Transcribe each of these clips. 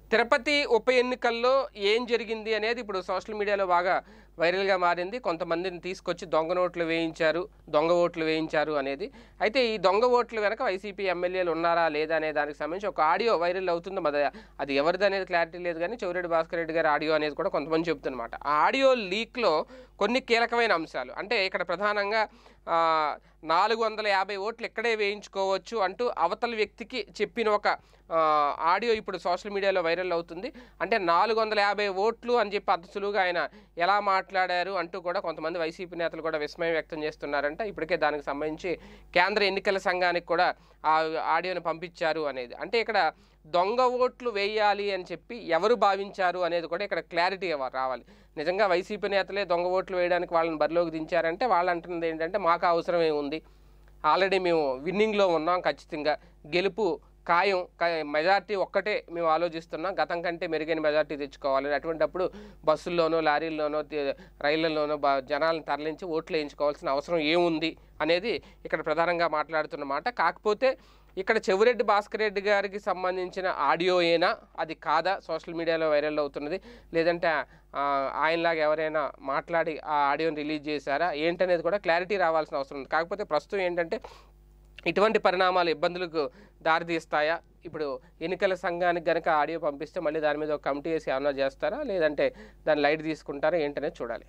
తిరుపతి ఉప ఎన్నికల్లో ఏం జరిగింది అనేది ఇప్పుడు సోషల్ మీడియాలో బాగా వైరల్గా మారింది కొంతమందిని తీసుకొచ్చి దొంగ నోట్లు వేయించారు దొంగ ఓట్లు వేయించారు అనేది అయితే ఈ దొంగ ఓట్లు వెనక వైసీపీ ఎమ్మెల్యేలు ఉన్నారా లేదా అనే దానికి సంబంధించి ఒక ఆడియో వైరల్ అవుతుంది మరి అది ఎవరిది అనేది క్లారిటీ లేదు కానీ చౌరెడ్డి భాస్కర్ రెడ్డి గారి ఆడియో అనేది కూడా కొంతమంది చెప్తున్నమాట ఆ ఆడియో లీక్లో కొన్ని కీలకమైన అంశాలు అంటే ఇక్కడ ప్రధానంగా ఆ, నాలుగు వందల యాభై ఓట్లు ఇక్కడే వేయించుకోవచ్చు అంటూ అవతల వ్యక్తికి చెప్పిన ఒక ఆ, ఆడియో ఇప్పుడు సోషల్ మీడియాలో వైరల్ అవుతుంది అంటే నాలుగు వందల యాభై ఓట్లు అని చెప్పి అంత సులువుగా ఆయన ఎలా మాట్లాడారు అంటూ కూడా కొంతమంది వైసీపీ నేతలు కూడా విస్మయం వ్యక్తం చేస్తున్నారంట ఇప్పటికే దానికి సంబంధించి కేంద్ర ఎన్నికల సంఘానికి కూడా ఆ ఆడియోని పంపించారు అనేది అంటే ఇక్కడ దొంగ ఓట్లు వేయాలి అని చెప్పి ఎవరు భావించారు అనేది కూడా ఇక్కడ క్లారిటీ రావాలి నిజంగా వైసీపీ నేతలే దొంగ ఓట్లు వేయడానికి వాళ్ళని బరిలోకి దించారంటే వాళ్ళు అంటున్నది ఏంటంటే మాకు అవసరం ఏముంది ఆల్రెడీ మేము విన్నింగ్లో ఉన్నాం ఖచ్చితంగా గెలుపు ఖాయం మెజార్టీ ఒక్కటే మేము ఆలోచిస్తున్నాం గతం కంటే మెరుగైన మెజార్టీ తెచ్చుకోవాలి అటువంటప్పుడు బస్సుల్లోనో లారీల్లోనో తి- రైళ్లలోనో బ- జనాలను తరలించి ఓట్లు వేయించుకోవాల్సిన అవసరం ఏముంది అనేది ఇక్కడ ప్రధానంగా మాట్లాడుతున్న మాట కాకపోతే ఇక్కడ చెవిరెడ్డి భాస్కర్ రెడ్డి గారికి సంబంధించిన ఆడియోయేనా అది కాదా సోషల్ మీడియాలో వైరల్ అవుతున్నది లేదంటే ఆ, ఆయనలాగా ఎవరైనా మాట్లాడి ఆ ఆడియోని రిలీజ్ చేశారా ఏంటనేది కూడా క్లారిటీ రావాల్సిన అవసరం ఉంది కాకపోతే ప్రస్తుతం ఏంటంటే ఇటువంటి పరిణామాలు ఇబ్బందులకు దారితీస్తాయా ఇప్పుడు ఎన్నికల సంఘానికి గనక ఆడియో పంపిస్తే మళ్ళీ దాని మీద ఒక కమిటీ వేసి ఏమన్నా చేస్తారా లేదంటే దాన్ని లైట్ తీసుకుంటారా ఏంటనేది చూడాలి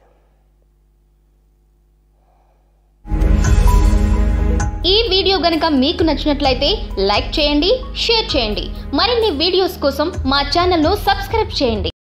ఈ వీడియో గనుక మీకు నచ్చినట్లయితే లైక్ చేయండి షేర్ చేయండి మరిన్ని వీడియోస్ కోసం మా ఛానల్ను సబ్స్క్రైబ్ చేయండి